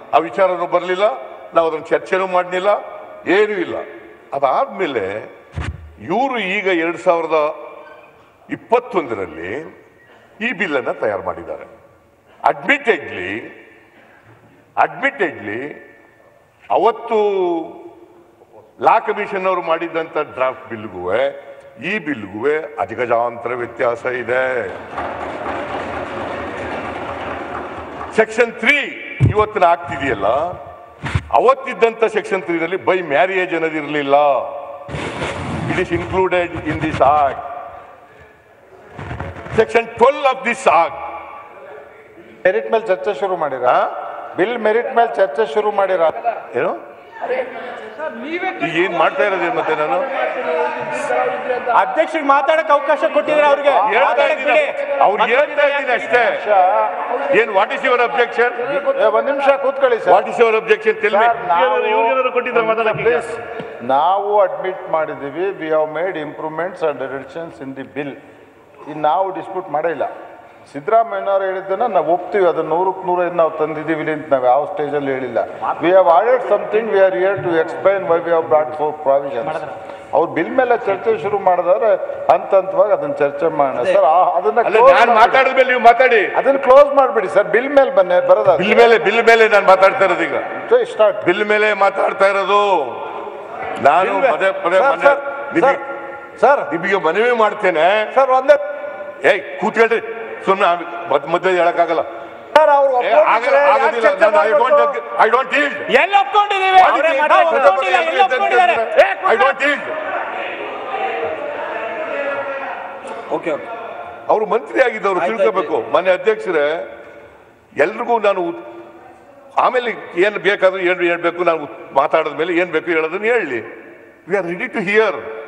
ಆ ವಿಚಾರನೂ ಬರಲಿಲ್ಲ ನಾವು ಅದನ್ನು ಚರ್ಚೆನೂ ಮಾಡಲಿಲ್ಲ ಏನೂ ಇಲ್ಲ ಅದಾದ್ಮೇಲೆ ಇವರು ಈಗ ಎರಡ್ ಸಾವಿರದ ಇಪ್ಪತ್ತೊಂದರಲ್ಲಿ ಈ ಬಿಲ್ಲನ್ನು ತಯಾರು ಮಾಡಿದ್ದಾರೆ ಅಡ್ಮಿಟೆಡ್ಲಿ ಅಡ್ಮಿಟೆಡ್ಲಿ ಅವತ್ತು ಲಾ ಕಮಿಷನ್ ಅವರು ಮಾಡಿದ್ದಂತ ಡ್ರಾಫ್ಟ್ ಬಿಲ್ಗೂ ಈ ಬಿಲ್ಗೂ ಅಜಗಜಾಂತರ ವ್ಯತ್ಯಾಸ ಇದೆ ಸೆಕ್ಷನ್ ತ್ರೀ ಇವತ್ತಿನ ಆಗ್ತಿದೆಯಲ್ಲ ಅವತ್ತಿದ್ದಂತ ಸೆಕ್ಷನ್ ತ್ರೀನಲ್ಲಿ ಬೈ ಮ್ಯಾರಿಯೇಜ್ ಅನ್ನೋದಿರಲಿಲ್ಲ it is included in this act section twelve of this act merit ಮೇಲೆ ಚರ್ಚೆ ಶುರು ಮಾಡಿರ ಬಿಲ್ ಮೆರಿಟ್ ಮೇಲೆ ಚರ್ಚೆ ಶುರು ಮಾಡಿರ ಏನು ಈಗ ಏನ್ ಮಾಡ್ತಾ ಇರೋದೇನು ಮತ್ತೆ ನಾನು ಅಧ್ಯಕ್ಷರಿಗೆ ಮಾತಾಡಕ್ ಅವಕಾಶ ಕೊಟ್ಟಿದ್ರೆ ಅವ್ರಿಗೆ ಹೇಳ್ತಾ ಇದ್ದೀನಿ ಅವ್ರು ಹೇಳ್ತಾ ಇದ್ದೀನಿ ಅಷ್ಟೇ ಏನ್ ವಾಟ್ ಇಸ್ ಯುವರ್ ಅಬ್ಜೆಕ್ಷನ್ ಏ, ಒಂದ್ ನಿಮಿಷ ಕೂತ್ಕೊಳ್ಳಿ sir what is your objection tell me sir, ನಾವು- ಇವ್ರಿಗೇನಾದ್ರು ಕೊಟ್ಟಿದ್ರೆ ಮಾತಾಡಕ್ಕೆ Please, ನಾವು ಅಡ್ಮಿಟ್ ಮಾಡಿದೀವಿ we have made improvements and reductions in the bill ಇನ್ನು ನಾವು ಡಿಸ್ಪ್ಯೂಟ್ ಮಾಡಿಲ್ಲ ಸಿದ್ದರಾಮಯ್ಯನವ್ರು ಹೇಳಿದ್ದನ್ನ ನಾವು ಒಪ್ತೀವಿ ಅದನ್ನ ನೂರಕ್ಕೆ ನೂರೈದು ನಾವು ತಂದಿದ್ದೀವಿ ಅಂತ ನಾವು ಯಾವ ಸ್ಟೇಜಲ್ಲಿ ಹೇಳಿಲ್ಲ we have ordered something we are here to explain why we have brought four provisions ಅವ್ರು ಬಿಲ್ ಮೇಲೆ ಚರ್ಚೆ ಶುರು ಮಾಡಿದ್ರೆ ಹಂತ ಹಂತವಾಗಿ ಅದನ್ನ ಚರ್ಚೆ ಮಾಡೋಣ ಸರ್ ಅದನ್ನ ಅಲ್ಲ close ನಾನು ಮಾಡ್ಬಿಡಿ. ಮಾತಾಡಿದ ಮೇಲೆ ನೀವು ಮಾತಾಡಿ ಅದನ್ನ ಕ್ಲೋಸ್ ಮಾಡ್ಬಿಡಿ ಸರ್ ಬಿಲ್ ಮೇಲೆ ಬನ್ನಿ ಬರೋದ ಬಿಲ್ ಮೇಲೆ ಬಿಲ್ ಮೇಲೆ ನಾನು ಮಾತಾಡ್ತಾ ಇರೋದು ಈಗ ಸ್ಟಾರ್ಟ್ ಬಿಲ್ ಮೇಲೆ ಮಾತಾಡ್ತಾ ಇರೋದು ನಾನು ಬಿಲ್ ಮೇ- ಪದೇ ಪದೇ ಸರ್, ಮೊನ್ನೆ ಸರ್, ನಿಮಗೆ ಸರ್ ನಿಮಗೆ ಮನವಿ ಮಾಡ್ತೇನೆ ಸರ್ ಒಂದೇ ಏಯ್ ಕೂತ್ಕೊಳ್ರಿ ಸುಮ್ಮನೆ ಮಧ್ಯ ಮಧ್ಯೆ ಹೇಳಕ್ಕಾಗಲ್ಲ ಸರ್ ಅವ್ರು ಏ, ಆಗಲ್ಲ ಆಗೋದಿಲ್ಲ ನಾನು I don't I don't yield ಎಲ್ಲಿ ಒಪ್ಕೊಂಡಿದೀವಿ ಅವರೇ ಮಾತಾಡಿ, ಒಪ್ಕೊಂಡಿಲ್ಲ, ಎಲ್ಲಿ ಒಪ್ಕೊಂಡಿದ್ದಾರೆ ಏ, I don't yield okay okay ಅವರು ಮಂತ್ರಿ ಆಗಿದ್ದವರು ತಿಳ್ಕೋಬೇಕು ಮನೆ ಅಧ್ಯಕ್ಷರೇ ಎಲ್ರಿಗೂ ನಾನು ಉತ್- ಆಮೇಲೆ ಏನು ಬೇಕಾದ್ರೂ ಏನು ಹೇಳ್ಬೇಕು ನಾನು ಮಾತಾಡಿದ ಮೇಲೆ ಏನು ಬೇಕು ಹೇಳೋದನ್ನ ಹೇಳಿ we are ready to here